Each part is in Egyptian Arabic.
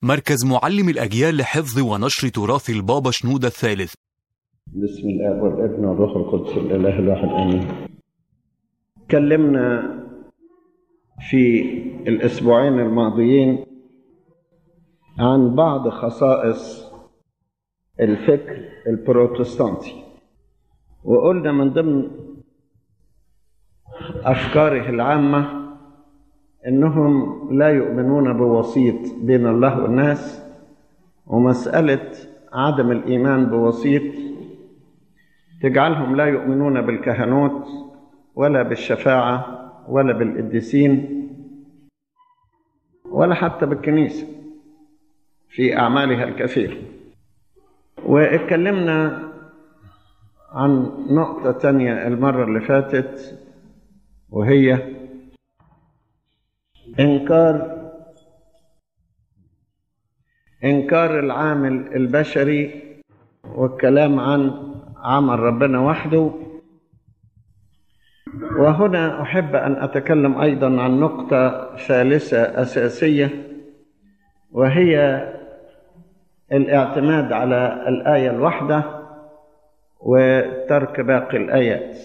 مركز معلم الأجيال لحفظ ونشر تراث البابا شنودة الثالث بسم الاب والابن والروح القدس الاله الواحد امين تكلمنا في الاسبوعين الماضيين عن بعض خصائص الفكر البروتستانتي وقلنا من ضمن افكاره العامه انهم لا يؤمنون بوسيط بين الله والناس ومساله عدم الايمان بوسيط تجعلهم لا يؤمنون بالكهنوت ولا بالشفاعه ولا بالقديسين ولا حتى بالكنيسه في اعمالها الكثيره واتكلمنا عن نقطه تانيه المره اللي فاتت وهي انكار انكار العامل البشري والكلام عن عمل ربنا وحده وهنا احب ان اتكلم ايضا عن نقطه ثالثه اساسيه وهي الاعتماد على الايه الواحده وترك باقي الايات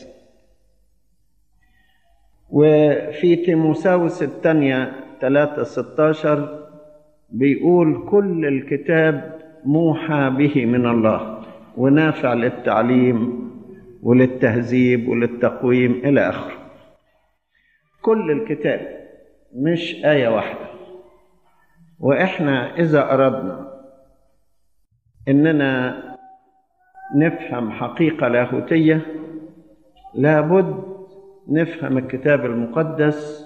وفي تيموساوس الثانية 3 16 بيقول كل الكتاب موحى به من الله ونافع للتعليم وللتهذيب وللتقويم إلى آخره كل الكتاب مش آية واحدة وإحنا إذا أردنا إننا نفهم حقيقة لاهوتية لابد نفهم الكتاب المقدس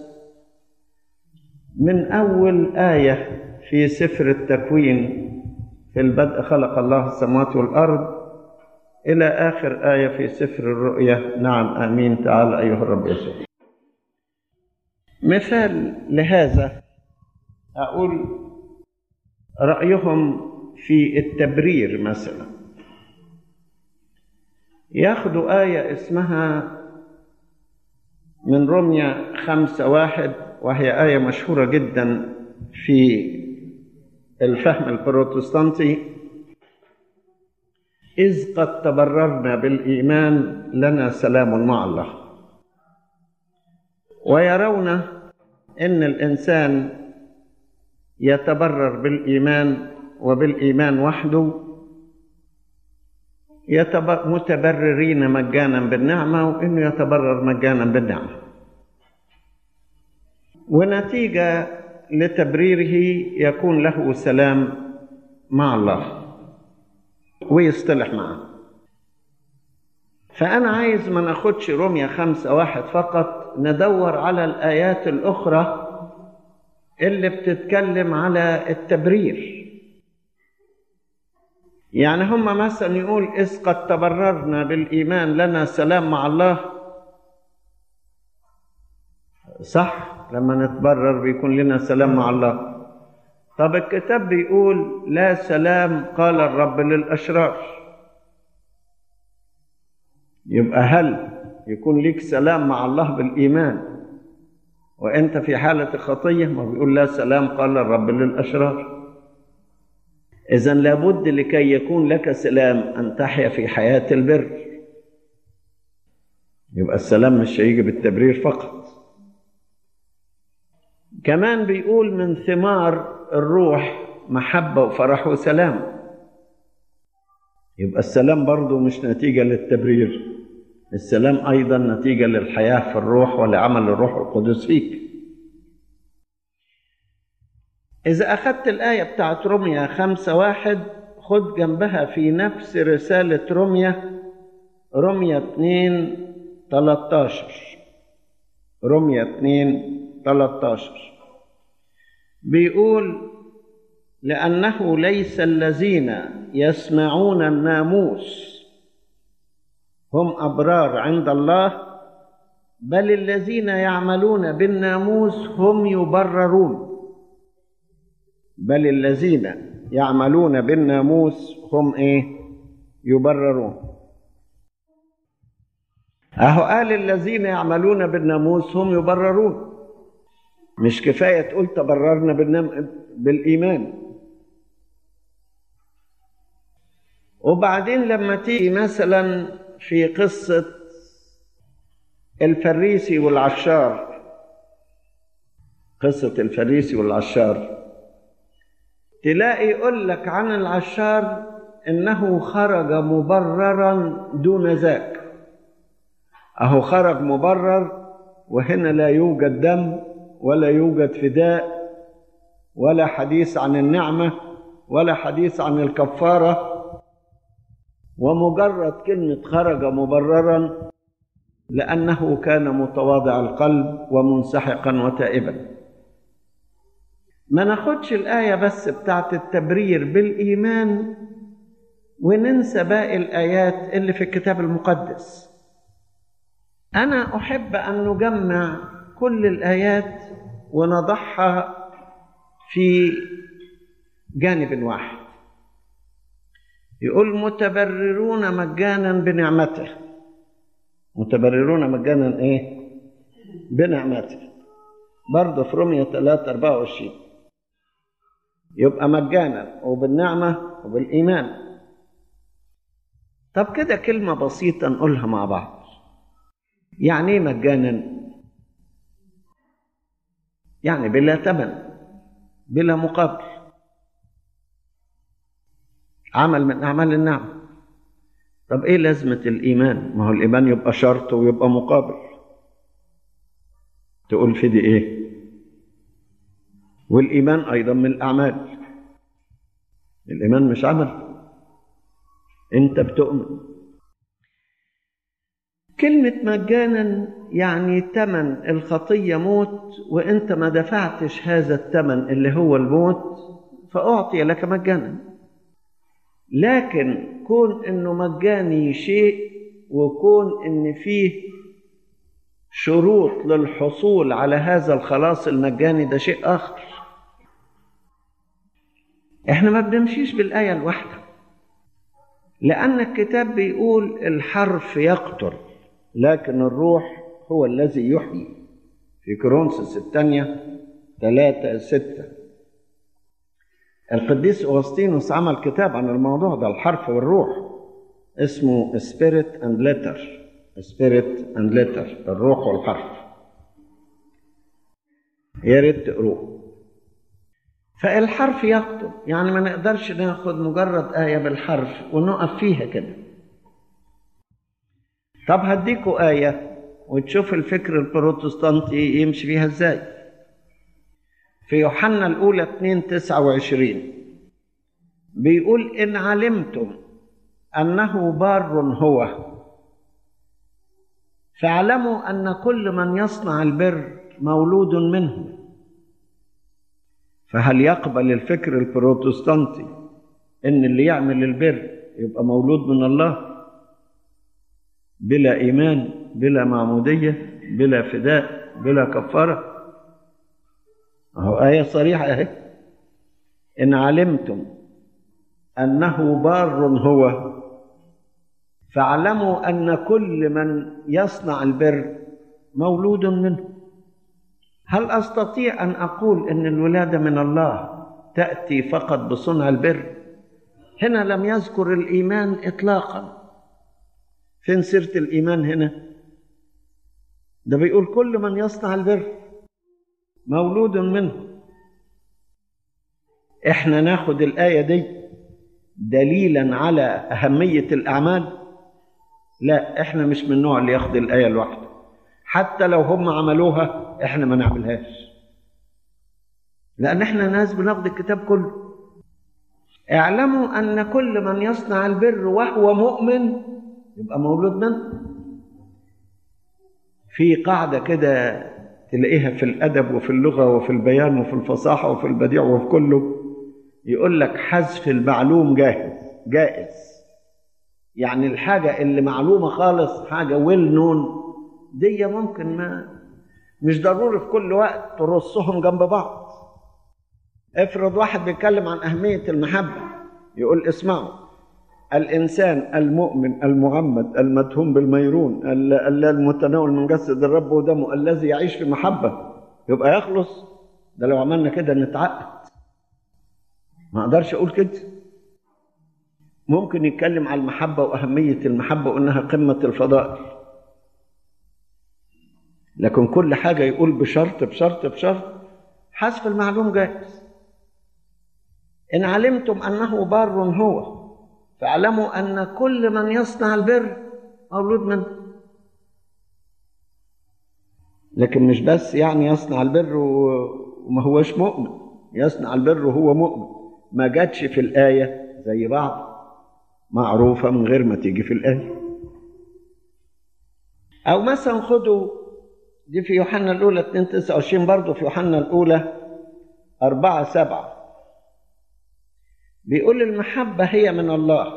من أول آية في سفر التكوين في البدء خلق الله السماوات والأرض إلى آخر آية في سفر الرؤيا نعم آمين تعالى أيها الرب يسوع مثال لهذا أقول رأيهم في التبرير مثلا ياخدوا آية اسمها من رمية خمسة واحد وهي آية مشهورة جدا في الفهم البروتستانتي إذ قد تبررنا بالإيمان لنا سلام مع الله ويرون أن الإنسان يتبرر بالإيمان وبالإيمان وحده متبررين مجانا بالنعمة وإنه يتبرر مجانا بالنعمة ونتيجة لتبريره يكون له سلام مع الله ويصطلح معه فأنا عايز ما ناخدش رمية خمسة واحد فقط ندور على الآيات الأخرى اللي بتتكلم على التبرير يعني هم مثلا يقول إذ قد تبررنا بالإيمان لنا سلام مع الله صح لما نتبرر بيكون لنا سلام مع الله طب الكتاب بيقول لا سلام قال الرب للأشرار يبقى هل يكون ليك سلام مع الله بالإيمان وأنت في حالة خطية ما بيقول لا سلام قال الرب للأشرار إذا لابد لكي يكون لك سلام أن تحيا في حياة البر يبقى السلام مش هيجي بالتبرير فقط كمان بيقول من ثمار الروح محبة وفرح وسلام يبقى السلام برضو مش نتيجة للتبرير السلام أيضا نتيجة للحياة في الروح ولعمل الروح القدس فيك إذا أخذت الآية بتاعت رمية خمسة واحد خد جنبها في نفس رسالة رمية رمية اتنين تلاتاشر رمية اتنين تلاتاشر بيقول لأنه ليس الذين يسمعون الناموس هم أبرار عند الله بل الذين يعملون بالناموس هم يبررون بل الذين يعملون بالناموس هم ايه يبررون اهو قال الذين يعملون بالناموس هم يبررون مش كفايه تقول تبررنا بالنم... بالايمان وبعدين لما تيجي مثلا في قصة الفريسي والعشار قصة الفريسي والعشار تلاقي يقول لك عن العشار انه خرج مبررا دون ذاك اهو خرج مبرر وهنا لا يوجد دم ولا يوجد فداء ولا حديث عن النعمه ولا حديث عن الكفاره ومجرد كلمه خرج مبررا لانه كان متواضع القلب ومنسحقا وتائبا ما ناخدش الايه بس بتاعت التبرير بالايمان وننسى باقي الايات اللي في الكتاب المقدس انا احب ان نجمع كل الايات ونضعها في جانب واحد يقول متبررون مجانا بنعمته متبررون مجانا ايه بنعمته برضه في رومية 3 24 يبقى مجانا وبالنعمة وبالإيمان طب كده كلمة بسيطة نقولها مع بعض يعني ايه مجانا يعني بلا ثمن بلا مقابل عمل من اعمال النعمه طب ايه لازمه الايمان ما هو الايمان يبقى شرط ويبقى مقابل تقول في دي ايه والايمان ايضا من الاعمال الايمان مش عمل انت بتؤمن كلمة مجانا يعني تمن الخطية موت وانت ما دفعتش هذا التمن اللي هو الموت فأعطي لك مجانا لكن كون انه مجاني شيء وكون ان فيه شروط للحصول على هذا الخلاص المجاني ده شيء اخر احنا ما بنمشيش بالايه الواحده لان الكتاب بيقول الحرف يقتل لكن الروح هو الذي يحيي في كورنثوس الثانيه ثلاثة ستة القديس أغسطينوس عمل كتاب عن الموضوع ده الحرف والروح اسمه Spirit and Letter Spirit and Letter الروح والحرف يا ريت تقروه فالحرف يقتل يعني ما نقدرش ناخد مجرد آية بالحرف ونقف فيها كده طب هديكوا آية وتشوف الفكر البروتستانتي يمشي فيها ازاي في يوحنا الأولى 2 29 بيقول إن علمتم أنه بار هو فاعلموا أن كل من يصنع البر مولود منه فهل يقبل الفكر البروتستانتي إن اللي يعمل البر يبقى مولود من الله بلا إيمان بلا معمودية بلا فداء بلا كفاره أهو آية صريحة أهي إن علمتم أنه بار هو فاعلموا أن كل من يصنع البر مولود منه هل أستطيع أن أقول أن الولادة من الله تأتي فقط بصنع البر هنا لم يذكر الإيمان إطلاقا فين سيرة الإيمان هنا ده بيقول كل من يصنع البر مولود منه احنا ناخد الآية دي دليلا على أهمية الأعمال لا احنا مش من النوع اللي ياخد الآية لوحده حتى لو هم عملوها احنا ما نعملهاش لأن احنا ناس بناخد الكتاب كله اعلموا أن كل من يصنع البر وهو مؤمن يبقى مولود منه في قاعدة كده تلاقيها في الأدب وفي اللغة وفي البيان وفي الفصاحة وفي البديع وفي كله يقول لك حذف المعلوم جاهز جائز يعني الحاجة اللي معلومة خالص حاجة ويل نون دي ممكن ما مش ضروري في كل وقت ترصهم جنب بعض افرض واحد بيتكلم عن أهمية المحبة يقول اسمعوا الإنسان المؤمن المعمد المدهون بالميرون المتناول من جسد الرب ودمه الذي يعيش في محبة يبقى يخلص ده لو عملنا كده نتعقد ما اقدرش اقول كده ممكن يتكلم على المحبة وأهمية المحبة وإنها قمة الفضائل لكن كل حاجة يقول بشرط بشرط بشرط حسب المعلوم جائز إن علمتم أنه بار هو فاعلموا أن كل من يصنع البر مولود منه لكن مش بس يعني يصنع البر وما هوش مؤمن يصنع البر وهو مؤمن ما جاتش في الآية زي بعض معروفة من غير ما تيجي في الآية أو مثلا خدوا دي في يوحنا الأولى 2 29 برضه في يوحنا الأولى 4 7 بيقول المحبة هي من الله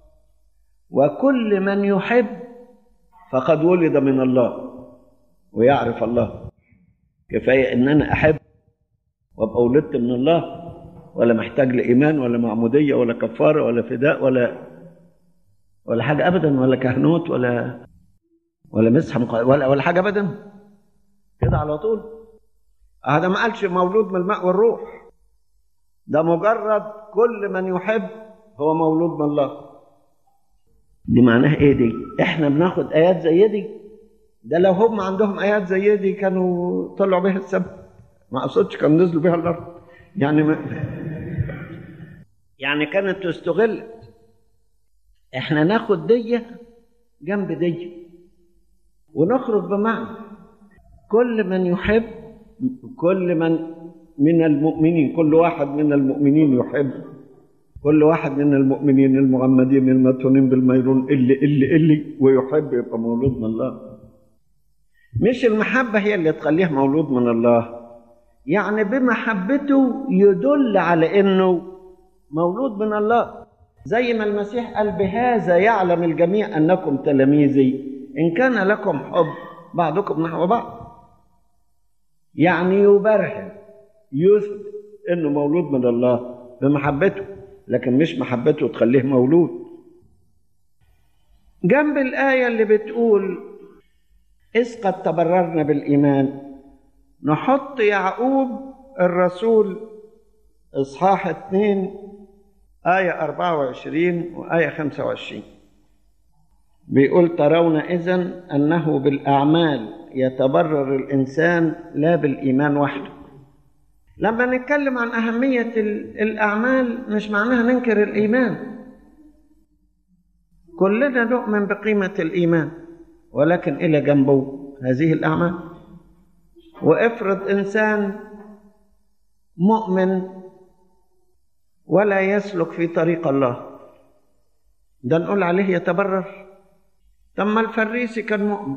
وكل من يحب فقد ولد من الله ويعرف الله كفاية إن أنا أحب وأبقى ولدت من الله ولا محتاج لإيمان ولا معمودية ولا كفارة ولا فداء ولا ولا حاجة أبدا ولا كهنوت ولا ولا مسح ولا ولا حاجة أبدا كده على طول هذا ما قالش مولود من الماء والروح ده مجرد كل من يحب هو مولود من الله دي معناها ايه دي احنا بناخد ايات زي دي ده لو هم عندهم ايات زي دي كانوا طلعوا بها السماء ما اقصدش كانوا نزلوا بها الارض يعني ما يعني كانت تستغل احنا ناخد دي جنب دي ونخرج بمعنى كل من يحب كل من من المؤمنين كل واحد من المؤمنين يحب كل واحد من المؤمنين المغمدين المتونين بالميرون اللي اللي اللي ويحب يبقى مولود من الله مش المحبة هي اللي تخليه مولود من الله يعني بمحبته يدل على انه مولود من الله زي ما المسيح قال بهذا يعلم الجميع انكم تلاميذي ان كان لكم حب بعضكم نحو بعض يعني يبرهن يثبت انه مولود من الله بمحبته لكن مش محبته تخليه مولود جنب الآية اللي بتقول إذ قد تبررنا بالإيمان نحط يعقوب الرسول إصحاح 2 آية 24 وآية 25 بيقول ترون إذن أنه بالأعمال يتبرر الإنسان لا بالإيمان وحده لما نتكلم عن أهمية الأعمال مش معناها ننكر الإيمان كلنا نؤمن بقيمة الإيمان ولكن إلى جنبه هذه الأعمال وافرض إنسان مؤمن ولا يسلك في طريق الله ده نقول عليه يتبرر طب ما الفريسي كان مؤمن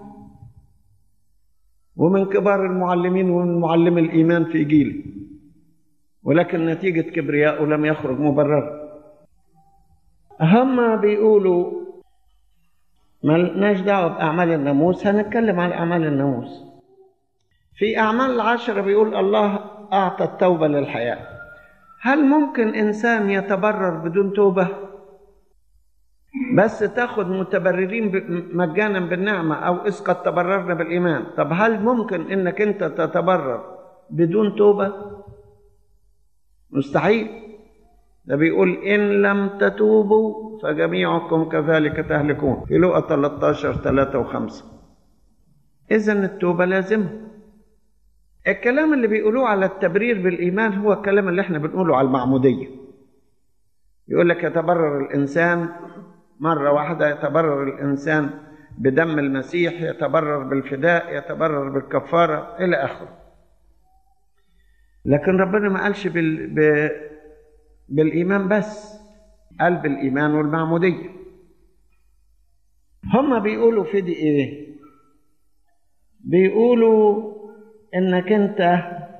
ومن كبار المعلمين ومن معلم الإيمان في جيله ولكن نتيجة كبرياءه لم يخرج مبرر هم بيقولوا ما لناش دعوة بأعمال الناموس هنتكلم عن أعمال الناموس في أعمال العشرة بيقول الله أعطى التوبة للحياة هل ممكن إنسان يتبرر بدون توبة بس تاخد متبررين مجانا بالنعمة أو إذ قد تبررنا بالإيمان طب هل ممكن إنك أنت تتبرر بدون توبة مستحيل ده بيقول إن لم تتوبوا فجميعكم كذلك تهلكون في لقى 13 3 و5 إذا التوبة لازمة الكلام اللي بيقولوه على التبرير بالإيمان هو الكلام اللي احنا بنقوله على المعمودية يقول لك يتبرر الإنسان مرة واحدة يتبرر الإنسان بدم المسيح يتبرر بالفداء يتبرر بالكفارة إلى آخره لكن ربنا ما قالش بال... ب... بالإيمان بس قال بالإيمان والمعمودية هم بيقولوا في دي إيه بيقولوا إنك أنت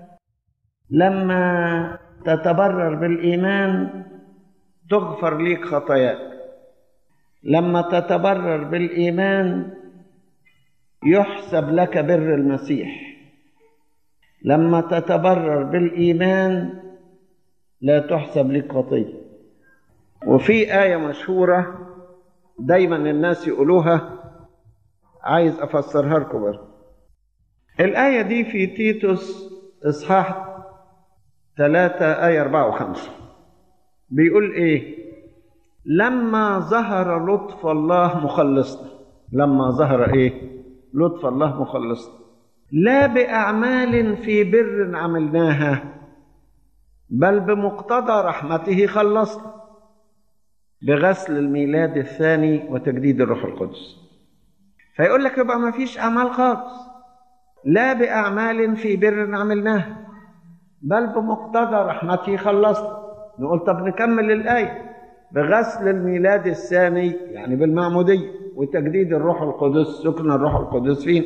لما تتبرر بالإيمان تغفر ليك خطاياك لما تتبرر بالإيمان يحسب لك بر المسيح لما تتبرر بالإيمان لا تحسب لك خطية وفي آية مشهورة دايما الناس يقولوها عايز أفسرها لكم برضه الآية دي في تيتوس إصحاح ثلاثة آية أربعة وخمسة بيقول إيه لما ظهر لطف الله مخلصنا لما ظهر ايه لطف الله مخلصنا لا باعمال في بر عملناها بل بمقتضى رحمته خلصنا بغسل الميلاد الثاني وتجديد الروح القدس فيقول لك يبقى ما فيش اعمال خالص لا باعمال في بر عملناها بل بمقتضى رحمته خلصنا نقول طب نكمل الايه بغسل الميلاد الثاني يعني بالمعموديه وتجديد الروح القدس سكن الروح القدس فينا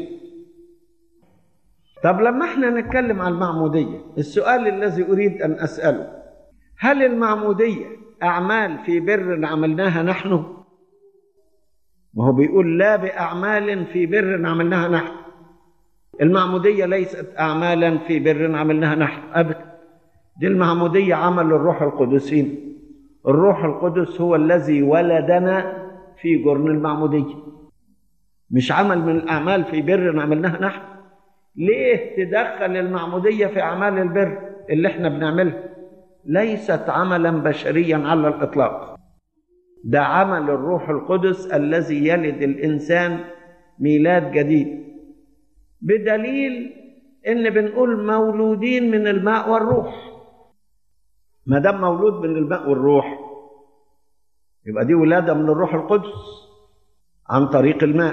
طب لما احنا نتكلم عن المعموديه السؤال الذي اريد ان اساله هل المعموديه اعمال في بر عملناها نحن ما هو بيقول لا باعمال في بر عملناها نحن المعموديه ليست اعمالا في بر عملناها نحن ابدا دي المعموديه عمل الروح القدس فينا الروح القدس هو الذي ولدنا في جرن المعموديه مش عمل من الاعمال في بر عملناها نحن ليه تدخل المعموديه في اعمال البر اللي احنا بنعملها ليست عملا بشريا على الاطلاق ده عمل الروح القدس الذي يلد الانسان ميلاد جديد بدليل ان بنقول مولودين من الماء والروح ما دام مولود من الماء والروح يبقى دي ولاده من الروح القدس عن طريق الماء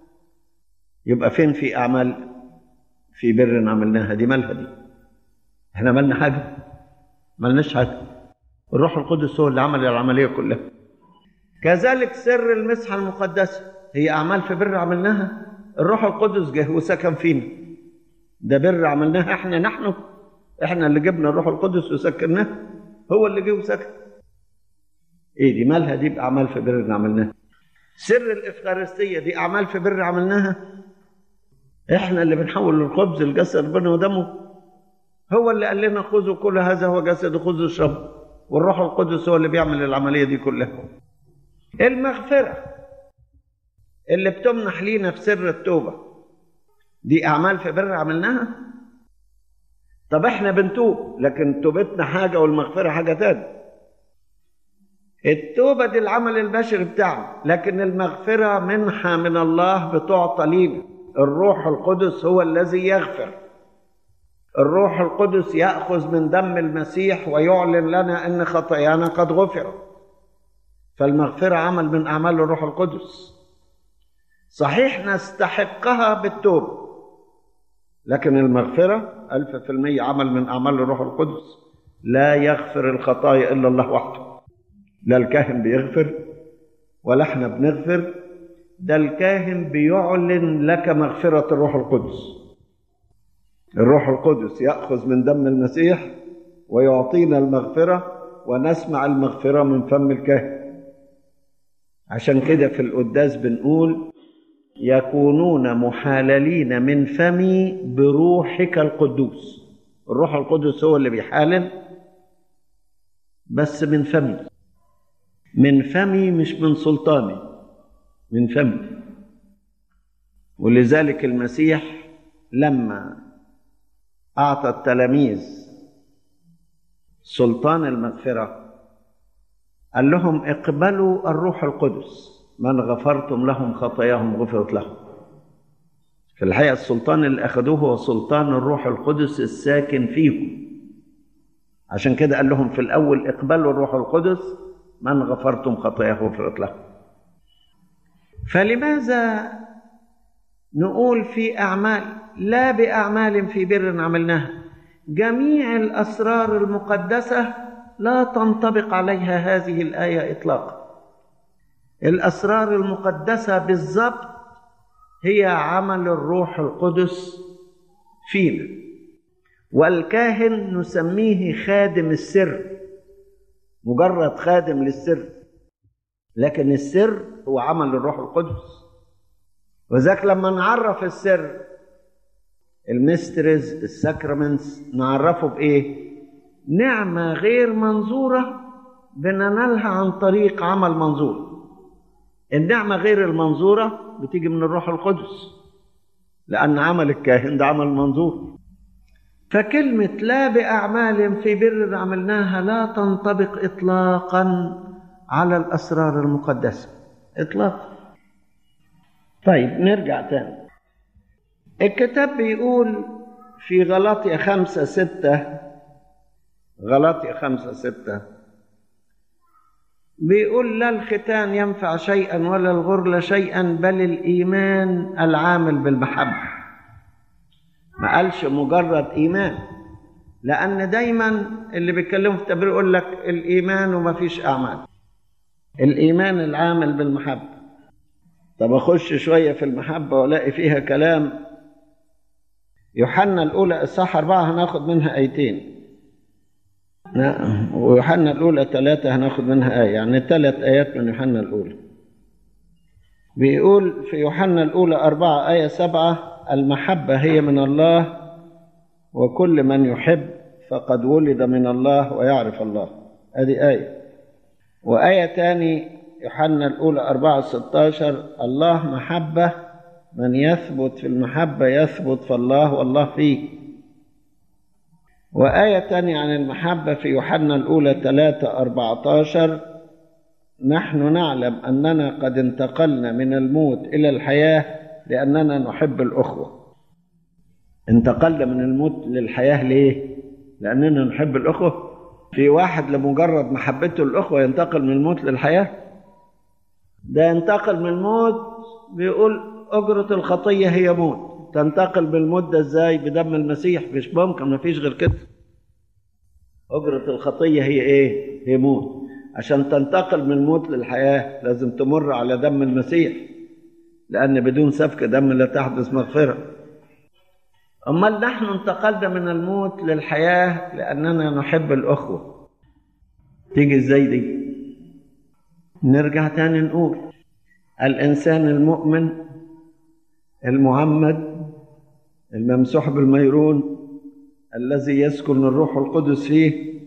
يبقى فين في اعمال في بر عملناها دي مالها دي احنا مالنا حاجه مالناش حاجه الروح القدس هو اللي عمل العمليه كلها كذلك سر المسحه المقدسه هي اعمال في بر عملناها الروح القدس جه وسكن فينا ده بر عملناها احنا نحن احنا اللي جبنا الروح القدس وسكناه هو اللي جه وسكن ايه دي مالها دي باعمال في بر عملناها سر الافخارستيه دي اعمال في بر عملناها احنا اللي بنحول الخبز لجسد ربنا ودمه هو اللي قال لنا خذوا كل هذا هو جسد خذوا اشربوا والروح القدس هو اللي بيعمل العمليه دي كلها المغفره اللي بتمنح لينا في سر التوبه دي اعمال في بر عملناها طب احنا بنتوب لكن توبتنا حاجه والمغفره حاجه تانية التوبه دي العمل البشري بتاعنا لكن المغفره منحه من الله بتعطى لينا الروح القدس هو الذي يغفر الروح القدس ياخذ من دم المسيح ويعلن لنا ان خطايانا قد غفرت فالمغفره عمل من اعمال الروح القدس صحيح نستحقها بالتوبه لكن المغفره الف في الميه عمل من اعمال الروح القدس لا يغفر الخطايا الا الله وحده لا الكاهن بيغفر ولا احنا بنغفر ده الكاهن بيعلن لك مغفره الروح القدس الروح القدس ياخذ من دم المسيح ويعطينا المغفره ونسمع المغفره من فم الكاهن عشان كده في القداس بنقول يكونون محاللين من فمي بروحك القدوس الروح القدس هو اللي بيحالل بس من فمي من فمي مش من سلطاني من فمي ولذلك المسيح لما أعطى التلاميذ سلطان المغفرة قال لهم اقبلوا الروح القدس من غفرتم لهم خطاياهم غفرت لهم في الحقيقة السلطان اللي أخذوه هو سلطان الروح القدس الساكن فيهم عشان كده قال لهم في الأول اقبلوا الروح القدس من غفرتم خطاياه غفرت لهم فلماذا نقول في أعمال لا بأعمال في بر عملناها جميع الأسرار المقدسة لا تنطبق عليها هذه الآية إطلاقا الأسرار المقدسة بالضبط هي عمل الروح القدس فينا والكاهن نسميه خادم السر مجرد خادم للسر لكن السر هو عمل الروح القدس وذاك لما نعرف السر الميستريز الساكرامنتس نعرفه بايه نعمه غير منظوره بننالها عن طريق عمل منظور النعمه غير المنظوره بتيجي من الروح القدس لان عمل الكاهن ده عمل منظور فكلمه لا باعمال في بر عملناها لا تنطبق اطلاقا على الأسرار المقدسة إطلاقا طيب نرجع تاني الكتاب بيقول في غلاطيا خمسة ستة غلاطيا خمسة ستة بيقول لا الختان ينفع شيئا ولا الغرل شيئا بل الإيمان العامل بالمحبة ما قالش مجرد إيمان لأن دايما اللي بيتكلموا في التبرير يقول لك الإيمان وما فيش أعمال الإيمان العامل بالمحبة طب أخش شوية في المحبة وألاقي فيها كلام يوحنا الأولى إصحاح أربعة هناخد منها آيتين نعم ويوحنا الأولى ثلاثة هناخد منها آية يعني ثلاث آيات من يوحنا الأولى بيقول في يوحنا الأولى أربعة آية سبعة المحبة هي من الله وكل من يحب فقد ولد من الله ويعرف الله هذه آية وآية تاني يوحنا الأولى أربعة ستاشر الله محبة من يثبت في المحبة يثبت في الله والله فيه وآية تانية عن المحبة في يوحنا الأولى ثلاثة أربعتاشر نحن نعلم أننا قد انتقلنا من الموت إلى الحياة لأننا نحب الأخوة انتقلنا من الموت للحياة ليه؟ لأننا نحب الأخوة في واحد لمجرد محبته الأخوة ينتقل من الموت للحياة ده ينتقل من الموت بيقول أجرة الخطية هي موت تنتقل بالموت ده ازاي بدم المسيح مش ممكن ما فيش غير كده أجرة الخطية هي إيه؟ هي موت عشان تنتقل من الموت للحياة لازم تمر على دم المسيح لأن بدون سفك دم لا تحدث مغفرة أمال نحن انتقلنا من الموت للحياة لأننا نحب الأخوة تيجي ازاي دي نرجع تاني نقول الإنسان المؤمن المعمد الممسوح بالميرون الذي يسكن الروح القدس فيه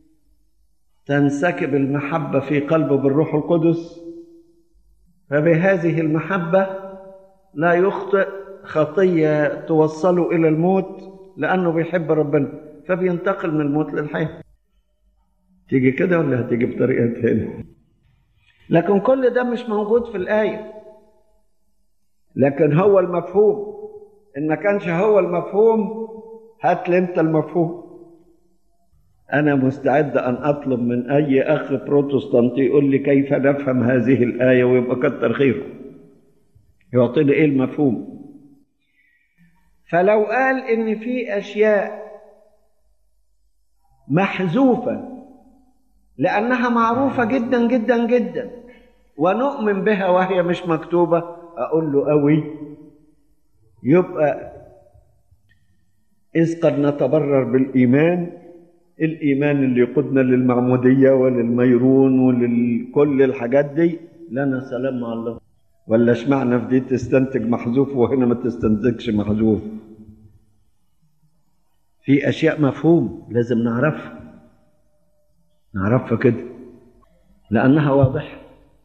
تنسكب المحبة في قلبه بالروح القدس فبهذه المحبة لا يخطئ خطية توصله إلى الموت لأنه بيحب ربنا فبينتقل من الموت للحياة تيجي كده ولا هتيجي بطريقة تانية لكن كل ده مش موجود في الآية لكن هو المفهوم إن ما كانش هو المفهوم هات لي أنت المفهوم أنا مستعد أن أطلب من أي أخ بروتستانتي يقول لي كيف نفهم هذه الآية ويبقى كتر خيره يعطيني إيه المفهوم فلو قال إن في أشياء محذوفة لأنها معروفة جدا جدا جدا ونؤمن بها وهي مش مكتوبة أقول له قوي يبقى إذ قد نتبرر بالإيمان الإيمان اللي يقودنا للمعمودية وللميرون ولكل الحاجات دي لنا سلام مع الله ولا اشمعنى في دي تستنتج محذوف وهنا ما تستنتجش محذوف في أشياء مفهوم لازم نعرفها نعرفها كده لأنها واضحة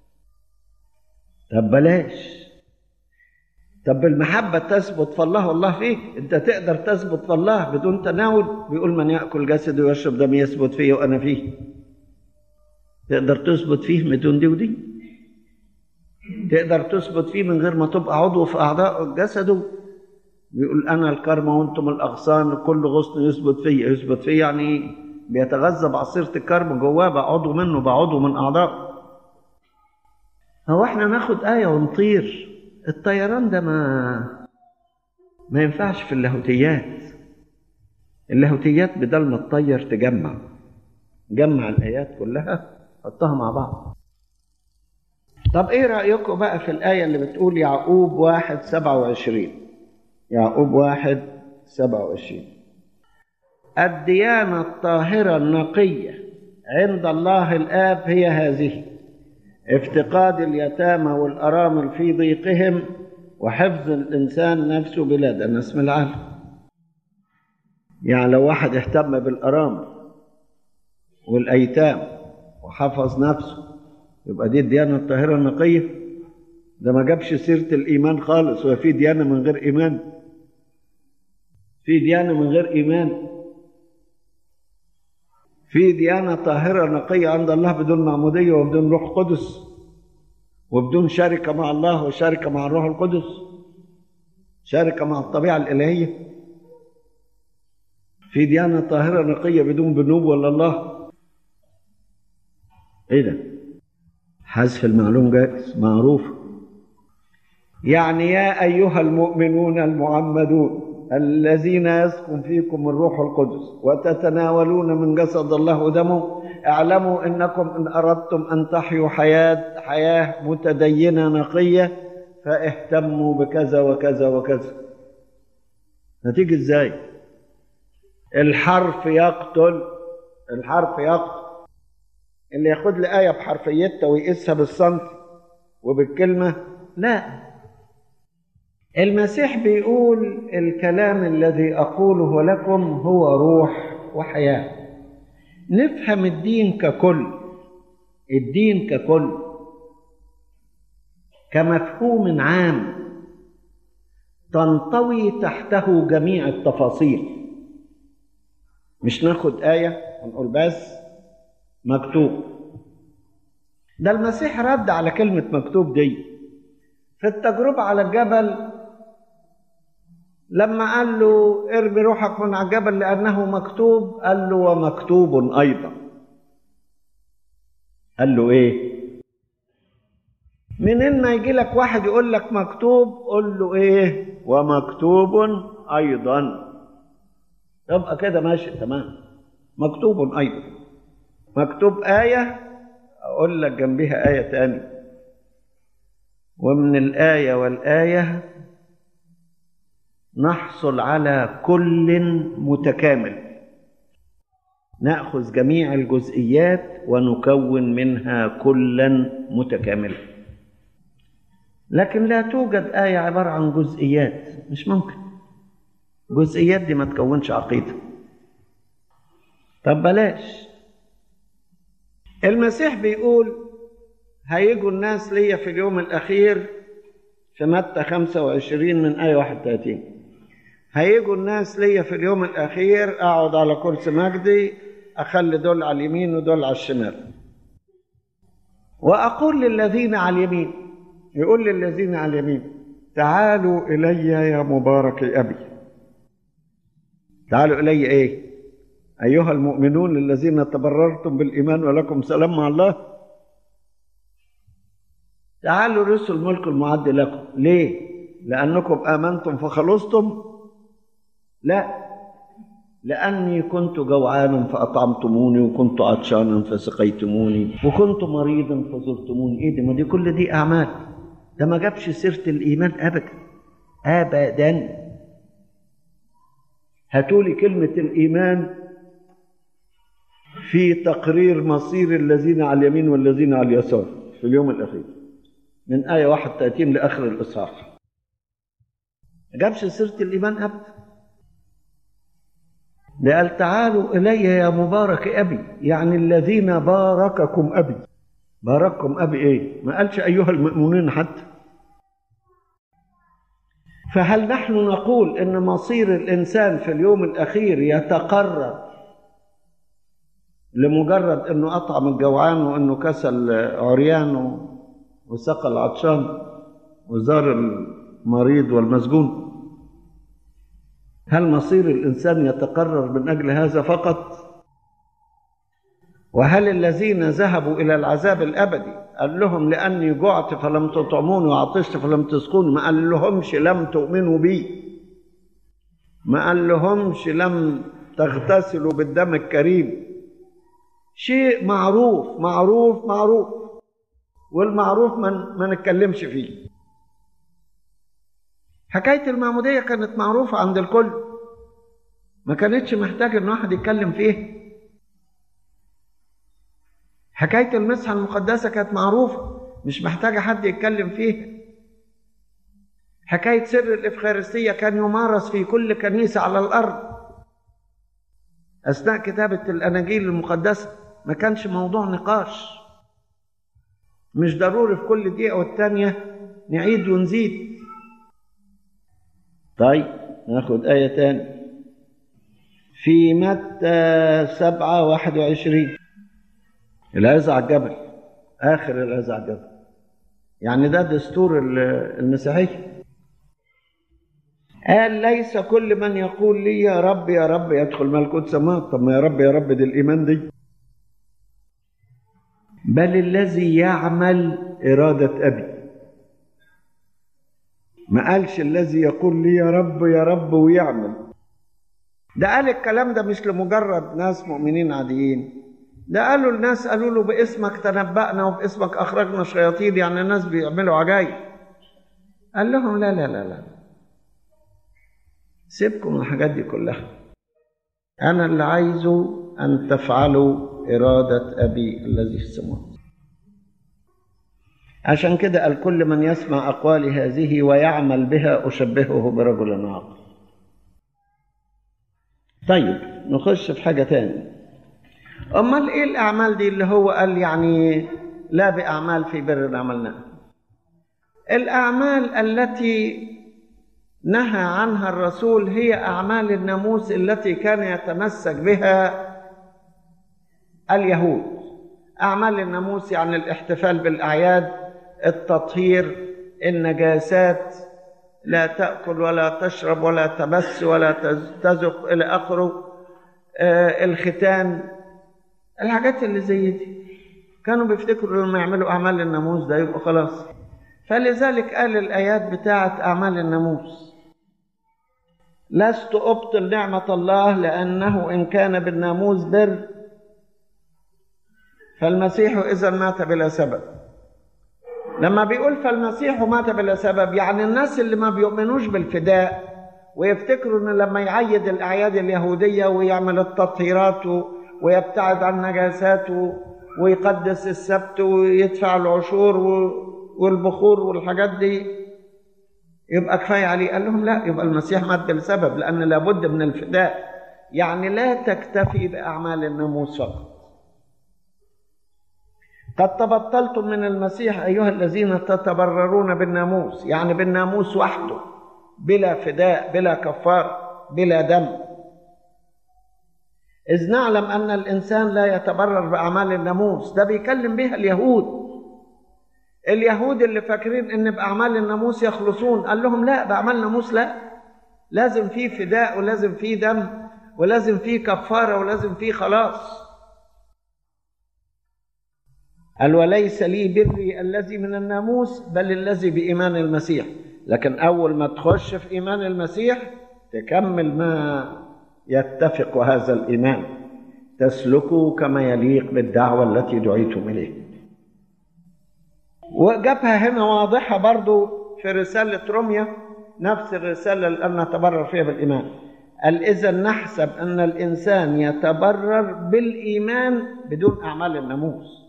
طب بلاش طب المحبة تثبت في الله والله فيك أنت تقدر تثبت في الله بدون تناول بيقول من يأكل جسدي ويشرب دمي يثبت فيه وأنا فيه تقدر تثبت فيه بدون دي ودي تقدر تثبت فيه من غير ما تبقى عضو في أعضاء جسده بيقول أنا الكرمة وأنتم الأغصان كل غصن يثبت فيه يثبت فيه يعني بيتغذى بعصيرة الكرم جواه بقى عضو منه بقى عضو من أعضائه هو احنا ناخد آية ونطير الطيران ده ما ما ينفعش في اللاهوتيات اللاهوتيات بدل ما تطير تجمع جمع الآيات كلها حطها مع بعض طب ايه رأيكم بقى في الآية اللي بتقول يعقوب واحد سبعة وعشرين يعقوب واحد سبعة وعشرين الديانة الطاهرة النقية عند الله الآب هي هذه افتقاد اليتامى والأرامل في ضيقهم وحفظ الإنسان نفسه بلا دنس من العالم يعني لو واحد اهتم بالأرامل والأيتام وحفظ نفسه يبقى دي الديانة الطاهرة النقية ده ما جابش سيرة الإيمان خالص وفي ديانة من غير إيمان في ديانة من غير إيمان في ديانة طاهرة نقية عند الله بدون معمودية وبدون روح قدس وبدون شركة مع الله وشركة مع الروح القدس شركة مع الطبيعة الإلهية في ديانة طاهرة نقية بدون بنوب ولا الله ايه ده حذف المعلوم جائز معروف يعني يا أيها المؤمنون المعمدون الذين يسكن فيكم الروح القدس وتتناولون من جسد الله ودمه اعلموا انكم ان اردتم ان تحيوا حياه حياه متدينه نقيه فاهتموا بكذا وكذا وكذا هتيجي ازاي الحرف يقتل الحرف يقتل اللي ياخد لي ايه بحرفيتها ويقيسها بالسنتي وبالكلمه لا المسيح بيقول الكلام الذي اقوله لكم هو روح وحياه نفهم الدين ككل الدين ككل كمفهوم عام تنطوي تحته جميع التفاصيل مش ناخد آية ونقول بس مكتوب ده المسيح رد على كلمة مكتوب دي في التجربة على الجبل لما قال له ارمي روحك من على الجبل لأنه مكتوب قال له ومكتوب أيضا قال له إيه منين ما يجي لك واحد يقول لك مكتوب قول له إيه ومكتوب أيضا يبقى كده ماشي تمام مكتوب أيضا مكتوب آية أقول لك جنبها آية تاني ومن الآية والآية نحصل على كل متكامل ناخذ جميع الجزئيات ونكون منها كلا متكاملا لكن لا توجد ايه عباره عن جزئيات مش ممكن جزئيات دي ما تكونش عقيده طب بلاش المسيح بيقول هيجوا الناس ليا في اليوم الاخير في متى 25 من ايه 31 هيجوا الناس ليا في اليوم الأخير أقعد على كرسي مجدي أخلي دول على اليمين ودول على الشمال وأقول للذين على اليمين يقول للذين على اليمين تعالوا إلي يا مبارك أبي تعالوا إلي إيه أيها المؤمنون الذين تبررتم بالإيمان ولكم سلام مع الله تعالوا رسل الملك المعد لكم ليه لأنكم آمنتم فخلصتم لا لأني كنت جوعانا فأطعمتموني وكنت عطشانا فسقيتموني وكنت مريضا فزرتموني إيه دي ما دي كل دي أعمال ده ما جابش سيرة الإيمان أبدا أبدا هاتولي كلمة الإيمان في تقرير مصير الذين على اليمين والذين على اليسار في اليوم الأخير من آية 31 لآخر الإصحاح ما جابش سيرة الإيمان أبدا ده قال تعالوا إلي يا مبارك أبي يعني الذين بارككم أبي بارككم أبي إيه ما قالش أيها المؤمنين حتى فهل نحن نقول إن مصير الإنسان في اليوم الأخير يتقرر لمجرد إنه أطعم الجوعان وإنه كسل عريان وسقى العطشان وزار المريض والمسجون هل مصير الانسان يتقرر من اجل هذا فقط وهل الذين ذهبوا الى العذاب الابدي قال لهم لاني جعت فلم تطعموني وعطشت فلم تسقوني ما قال لهمش لم تؤمنوا بي ما قال لهمش لم تغتسلوا بالدم الكريم شيء معروف معروف معروف والمعروف ما ما نتكلمش فيه حكاية المعمودية كانت معروفة عند الكل ما كانتش محتاجة ان واحد يتكلم فيها حكاية المسحة المقدسة كانت معروفة مش محتاجة حد يتكلم فيها حكاية سر الإفخارستية كان يمارس في كل كنيسة على الأرض أثناء كتابة الأناجيل المقدسة ما كانش موضوع نقاش مش ضروري في كل دقيقة والتانية نعيد ونزيد طيب ناخد آية تاني في متى سبعة واحد وعشرين العزة على الجبل آخر العزة على الجبل يعني ده دستور المسيحية قال ليس كل من يقول لي يا رب يا رب يدخل ملكوت سماء طب ما يا رب يا رب دي الإيمان دي بل الذي يعمل إرادة أبي ما قالش الذي يقول لي يا رب يا رب ويعمل ده قال الكلام ده مش لمجرد ناس مؤمنين عاديين ده قالوا الناس قالوا له باسمك تنبأنا وباسمك أخرجنا شياطين يعني الناس بيعملوا عجايب قال لهم لا لا لا لا سيبكم من الحاجات دي كلها أنا اللي عايزه أن تفعلوا إرادة أبي الذي في السماوات عشان كده قال كل من يسمع أقوالي هذه ويعمل بها أشبهه برجل عاقل طيب نخش في حاجة تاني أمال إيه الأعمال دي اللي هو قال يعني لا بأعمال في بر عملناها الأعمال التي نهى عنها الرسول هي أعمال الناموس التي كان يتمسك بها اليهود أعمال الناموس يعني الاحتفال بالأعياد التطهير النجاسات لا تأكل ولا تشرب ولا تمس ولا تزق إلى آخره آه الختان الحاجات اللي زي دي كانوا بيفتكروا لما يعملوا أعمال الناموس ده يبقى خلاص فلذلك قال الآيات بتاعت أعمال الناموس لست أبطل نعمة الله لأنه إن كان بالناموس بر فالمسيح إذا مات بلا سبب لما بيقول فالمسيح مات بلا سبب يعني الناس اللي ما بيؤمنوش بالفداء ويفتكروا ان لما يعيد الاعياد اليهوديه ويعمل التطهيرات ويبتعد عن نجاسات ويقدس السبت ويدفع العشور والبخور والحاجات دي يبقى كفايه عليه قال لهم لا يبقى المسيح مات بسبب لان لابد من الفداء يعني لا تكتفي باعمال الناموس فقط قد تبطلتم من المسيح ايها الذين تتبررون بالناموس يعني بالناموس وحده بلا فداء بلا كفاره بلا دم اذ نعلم ان الانسان لا يتبرر باعمال الناموس ده بيكلم بها اليهود اليهود اللي فاكرين ان باعمال الناموس يخلصون قال لهم لا باعمال الناموس لا لازم فيه فداء ولازم فيه دم ولازم فيه كفاره ولازم فيه خلاص قال وليس لي بري الذي من الناموس بل الذي بايمان المسيح لكن اول ما تخش في ايمان المسيح تكمل ما يتفق هذا الايمان تسلكوا كما يليق بالدعوه التي دعيتم اليه وجابها هنا واضحة برضو في رسالة روميا نفس الرسالة اللي أن نتبرر فيها بالإيمان قال إذا نحسب أن الإنسان يتبرر بالإيمان بدون أعمال الناموس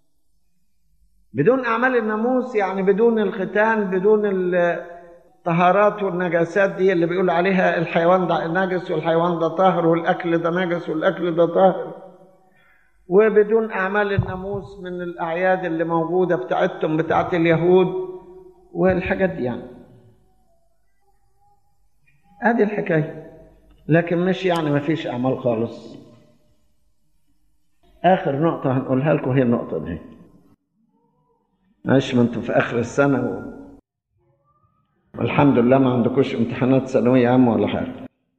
بدون أعمال الناموس يعني بدون الختان بدون الطهارات والنجاسات دي اللي بيقول عليها الحيوان ده نجس والحيوان ده طاهر والأكل ده نجس والأكل ده طاهر وبدون أعمال الناموس من الأعياد اللي موجودة بتاعتهم بتاعت اليهود والحاجات دي يعني ادي الحكاية لكن مش يعني ما فيش أعمال خالص آخر نقطة هنقولها لكم هي النقطة دي معلش ما انتوا في آخر السنة و... والحمد لله ما عندكوش امتحانات ثانوية عامة ولا حاجة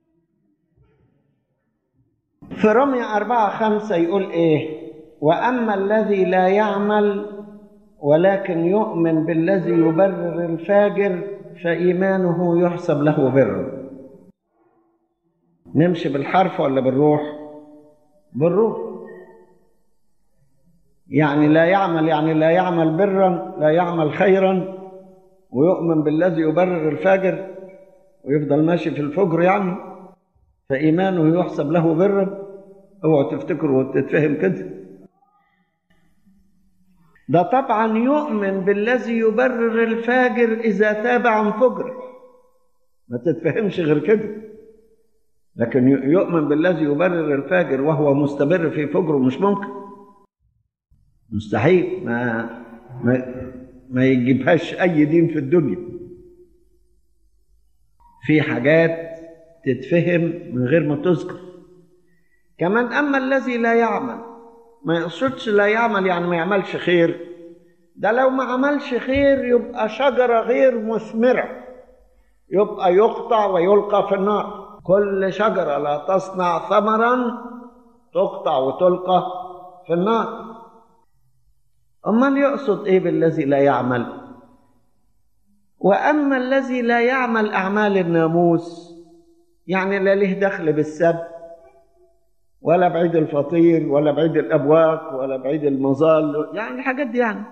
في رمية أربعة خمسة يقول إيه وأما الذي لا يعمل ولكن يؤمن بالذي يبرر الفاجر فإيمانه يحسب له بر نمشي بالحرف ولا بالروح بالروح يعني لا يعمل يعني لا يعمل برا لا يعمل خيرا ويؤمن بالذي يبرر الفاجر ويفضل ماشي في الفجر يعني فإيمانه يحسب له برا اوعوا تفتكروا وتتفهم كده ده طبعا يؤمن بالذي يبرر الفاجر إذا تاب عن فجر ما تتفهمش غير كده لكن يؤمن بالذي يبرر الفاجر وهو مستمر في فجره مش ممكن مستحيل ما ما ما يجيبهاش أي دين في الدنيا في حاجات تتفهم من غير ما تذكر كمان أما الذي لا يعمل ما يقصدش لا يعمل يعني ما يعملش خير ده لو ما عملش خير يبقى شجرة غير مثمرة يبقى يقطع ويلقى في النار كل شجرة لا تصنع ثمرا تقطع وتلقى في النار أمال يقصد إيه بالذي لا يعمل وأما الذي لا يعمل أعمال الناموس يعني لا له دخل بالسبت ولا بعيد الفطير ولا بعيد الأبواق ولا بعيد المظال يعني الحاجات دي يعني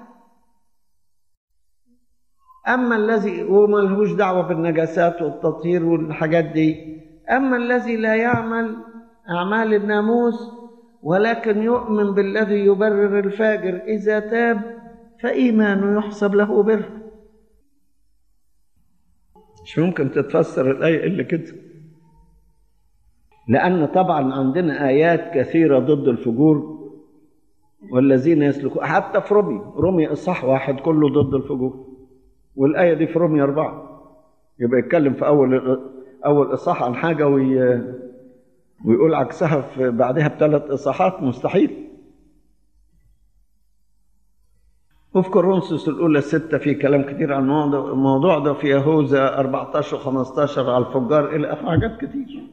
أما الذي وملهوش دعوة بالنجاسات والتطهير والحاجات دي أما الذي لا يعمل أعمال الناموس ولكن يؤمن بالذي يبرر الفاجر إذا تاب فإيمانه يحسب له بر مش ممكن تتفسر الآية إلا كده لأن طبعا عندنا آيات كثيرة ضد الفجور والذين يسلكون حتى في رومي رومي إصحاح واحد كله ضد الفجور والآية دي في رومي أربعة يبقى يتكلم في أول أول إصحاح عن حاجة وي ويقول عكسها في بعدها بثلاث إصحاحات مستحيل وفي كورنثوس الأولى ستة في كلام كتير عن الموضوع ده في يهوذا 14 و15 على الفجار إلى آخر حاجات كتير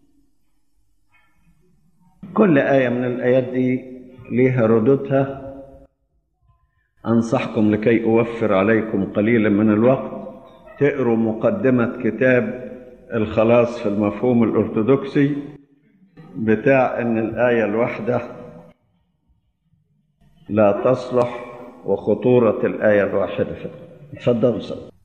كل آية من الآيات دي ليها ردودها أنصحكم لكي أوفر عليكم قليلا من الوقت تقروا مقدمة كتاب الخلاص في المفهوم الأرثوذكسي بتاع إن الآية الواحدة لا تصلح وخطورة الآية الواحدة اتفضلوا